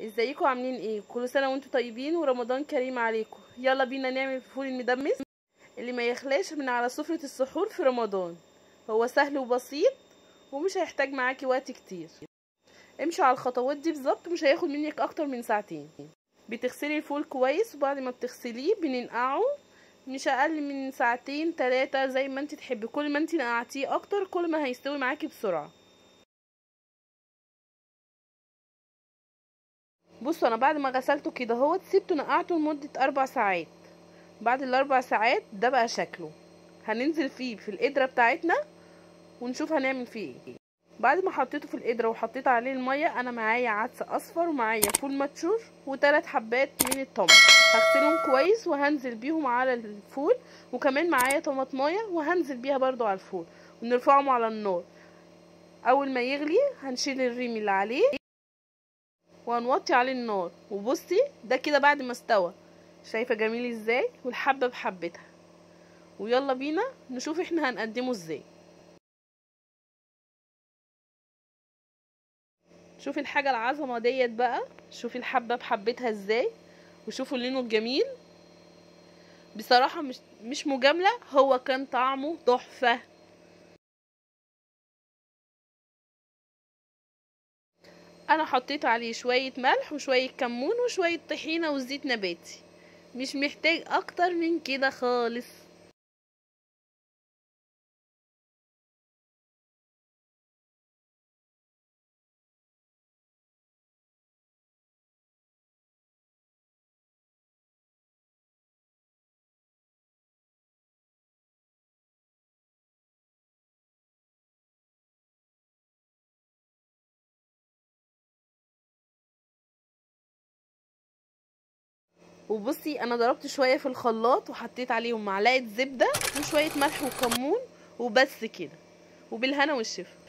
ازيكم عاملين ايه كل سنه وانتم طيبين ورمضان كريم عليكم يلا بينا نعمل الفول المدمس اللي ما يخلاش من على سفره السحور في رمضان هو سهل وبسيط ومش هيحتاج معاكي وقت كتير امشي على الخطوات دي بالظبط مش هياخد منك اكتر من ساعتين بتغسلي الفول كويس وبعد ما بتغسليه بننقعه مش اقل من ساعتين تلاتة زي ما انت تحبي كل ما انت نقعتيه اكتر كل ما هيستوي معاكي بسرعه بصوا انا بعد ما غسلته كده اهوت سبته نقعته لمده اربع ساعات بعد الاربع ساعات ده بقى شكله هننزل فيه في القدره بتاعتنا ونشوف هنعمل فيه ايه بعد ما حطيته في القدره وحطيت عليه الميه انا معايا عدس اصفر ومعايا فول مدشور وثلاث حبات من التمر هغسلهم كويس وهنزل بيهم على الفول وكمان معايا طماطمايه وهنزل بيها برضو على الفول ونرفعهم على النار اول ما يغلي هنشيل الريم اللي عليه وهنوطي عليه النار وبصي ده كده بعد ما استوى شايفه جميل ازاي والحبه بحبتها ويلا بينا نشوف احنا هنقدمه ازاي شوفي الحاجه العظمه ديت بقى شوفي الحبه بحبتها ازاي وشوفوا لونه الجميل بصراحه مش مش مجامله هو كان طعمه تحفه انا حطيت عليه شوية ملح وشوية كمون وشوية طحينة وزيت نباتي مش محتاج اكتر من كده خالص وبصي انا ضربت شويه في الخلاط وحطيت عليهم معلقه زبده وشويه ملح وكمون وبس كده وبالهنا والشفا